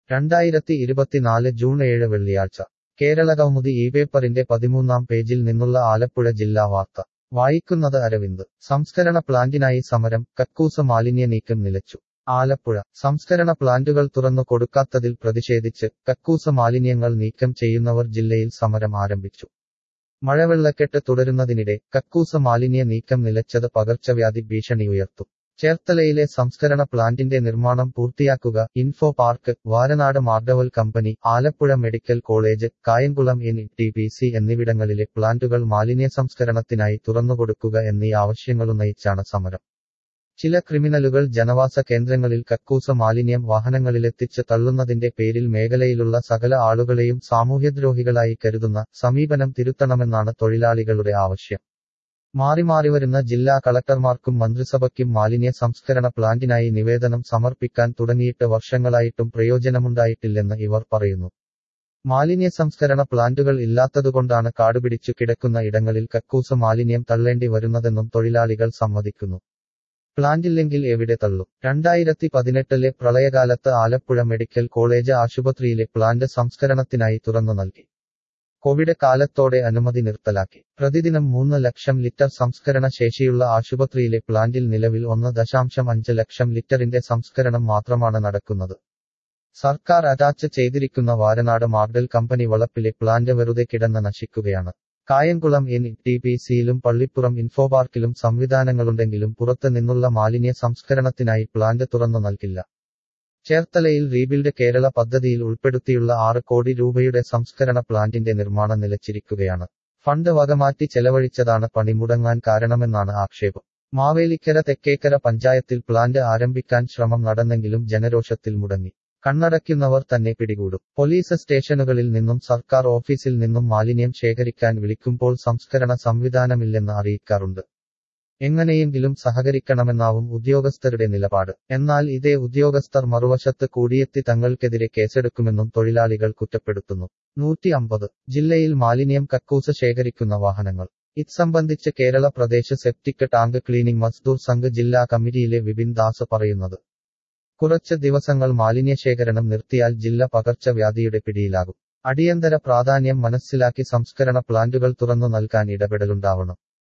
രണ്ടായിരത്തി ഇരുപത്തിനാല് ജൂൺ ഏഴ് വെള്ളിയാഴ്ച കേരളകൗമുദി ഈ പേപ്പറിന്റെ പതിമൂന്നാം പേജിൽ നിന്നുള്ള ആലപ്പുഴ ജില്ലാ വാർത്ത വായിക്കുന്നത് അരവിന്ദ് സംസ്കരണ പ്ലാന്റിനായി സമരം കക്കൂസ മാലിന്യ നീക്കം നിലച്ചു ആലപ്പുഴ സംസ്കരണ പ്ലാന്റുകൾ തുറന്നു കൊടുക്കാത്തതിൽ പ്രതിഷേധിച്ച് കക്കൂസ മാലിന്യങ്ങൾ നീക്കം ചെയ്യുന്നവർ ജില്ലയിൽ സമരം ആരംഭിച്ചു മഴവെള്ളക്കെട്ട് തുടരുന്നതിനിടെ കക്കൂസ മാലിന്യ നീക്കം നിലച്ചത് പകർച്ചവ്യാധി ഭീഷണി ഉയർത്തും ചേർത്തലയിലെ സംസ്കരണ പ്ലാന്റിന്റെ നിർമ്മാണം പൂർത്തിയാക്കുക ഇൻഫോ പാർക്ക് വാരനാട് മാർഡവൽ company Alappuzha medical college Kayamkulam N T P C എന്നിവിടങ്ങളിലെ പ്ലാന്റുകൾ മാലിന്യ സംസ്കരണത്തിനായി തുറന്നുകൊടുക്കുക എന്നീ ആവശ്യങ്ങളുന്നയിച്ചാണ് സമരം ചില ക്രിമിനലുകൾ ജനവാസ കേന്ദ്രങ്ങളിൽ കക്കൂസ മാലിന്യം വാഹനങ്ങളിലെത്തിച്ച് തള്ളുന്നതിന്റെ പേരിൽ മേഖലയിലുള്ള സകല ആളുകളെയും സാമൂഹ്യദ്രോഹികളായി കരുതുന്ന സമീപനം തിരുത്തണമെന്നാണ് തൊഴിലാളികളുടെ ആവശ്യം മാറി മാറി വരുന്ന ജില്ലാ കളക്ടർമാർക്കും മന്ത്രിസഭയ്ക്കും മാലിന്യ സംസ്കരണ പ്ലാന്റിനായി നിവേദനം സമർപ്പിക്കാൻ തുടങ്ങിയിട്ട് വർഷങ്ങളായിട്ടും പ്രയോജനമുണ്ടായിട്ടില്ലെന്ന് ഇവർ പറയുന്നു മാലിന്യ സംസ്കരണ പ്ലാന്റുകൾ ഇല്ലാത്തതുകൊണ്ടാണ് കാടുപിടിച്ചു കിടക്കുന്ന ഇടങ്ങളിൽ കക്കൂസ മാലിന്യം തള്ളേണ്ടി വരുന്നതെന്നും തൊഴിലാളികൾ സമ്മതിക്കുന്നു പ്ലാന്റില്ലെങ്കിൽ എവിടെ തള്ളും രണ്ടായിരത്തി പതിനെട്ടിലെ പ്രളയകാലത്ത് ആലപ്പുഴ മെഡിക്കൽ കോളേജ് ആശുപത്രിയിലെ പ്ലാന്റ് സംസ്കരണത്തിനായി തുറന്നു നൽകി കോവിഡ് കാലത്തോടെ അനുമതി നിർത്തലാക്കി പ്രതിദിനം മൂന്ന് ലക്ഷം ലിറ്റർ സംസ്കരണ ശേഷിയുള്ള ആശുപത്രിയിലെ പ്ലാന്റിൽ നിലവിൽ ഒന്ന് ദശാംശം അഞ്ച് ലക്ഷം ലിറ്ററിന്റെ സംസ്കരണം മാത്രമാണ് നടക്കുന്നത് സർക്കാർ അറ്റാച്ച് ചെയ്തിരിക്കുന്ന വാരനാട് മാർഡൽ കമ്പനി വളപ്പിലെ പ്ലാന്റ് വെറുതെ കിടന്ന് നശിക്കുകയാണ് കായംകുളം എൻ ടി പി സിയിലും പള്ളിപ്പുറം ഇൻഫോപാർക്കിലും സംവിധാനങ്ങളുണ്ടെങ്കിലും പുറത്ത് നിന്നുള്ള മാലിന്യ സംസ്കരണത്തിനായി പ്ലാന്റ് തുറന്നു നൽകില്ല ചേർത്തലയിൽ റീബിൽഡ് കേരള പദ്ധതിയിൽ ഉൾപ്പെടുത്തിയുള്ള ആറ് കോടി രൂപയുടെ സംസ്കരണ പ്ലാന്റിന്റെ നിർമ്മാണം നിലച്ചിരിക്കുകയാണ് ഫണ്ട് വകമാറ്റി ചെലവഴിച്ചതാണ് പണി മുടങ്ങാൻ കാരണമെന്നാണ് ആക്ഷേപം മാവേലിക്കര തെക്കേക്കര പഞ്ചായത്തിൽ പ്ലാന്റ് ആരംഭിക്കാൻ ശ്രമം നടന്നെങ്കിലും ജനരോഷത്തിൽ മുടങ്ങി കണ്ണടയ്ക്കുന്നവർ തന്നെ പിടികൂടും പോലീസ് സ്റ്റേഷനുകളിൽ നിന്നും സർക്കാർ ഓഫീസിൽ നിന്നും മാലിന്യം ശേഖരിക്കാൻ വിളിക്കുമ്പോൾ സംസ്കരണ സംവിധാനമില്ലെന്ന് അറിയിക്കാറുണ്ട് എങ്ങനെയെങ്കിലും സഹകരിക്കണമെന്നാവും ഉദ്യോഗസ്ഥരുടെ നിലപാട് എന്നാൽ ഇതേ ഉദ്യോഗസ്ഥർ മറുവശത്ത് കൂടിയെത്തി തങ്ങൾക്കെതിരെ കേസെടുക്കുമെന്നും തൊഴിലാളികൾ കുറ്റപ്പെടുത്തുന്നു നൂറ്റി അമ്പത് ജില്ലയിൽ മാലിന്യം കക്കൂസ് ശേഖരിക്കുന്ന വാഹനങ്ങൾ ഇത് സംബന്ധിച്ച് Kerala Pradesh septic tank cleaning Mazdoor Sangh ജില്ലാ കമ്മിറ്റിയിലെ വിപിൻ ദാസ് പറയുന്നത് കുറച്ച് ദിവസങ്ങൾ മാലിന്യശേഖരണം നിർത്തിയാൽ ജില്ല പകർച്ചവ്യാധിയുടെ പിടിയിലാകും അടിയന്തര പ്രാധാന്യം മനസ്സിലാക്കി സംസ്കരണ പ്ലാന്റുകൾ തുറന്നു നൽകാൻ ഇടപെടലുണ്ടാവണം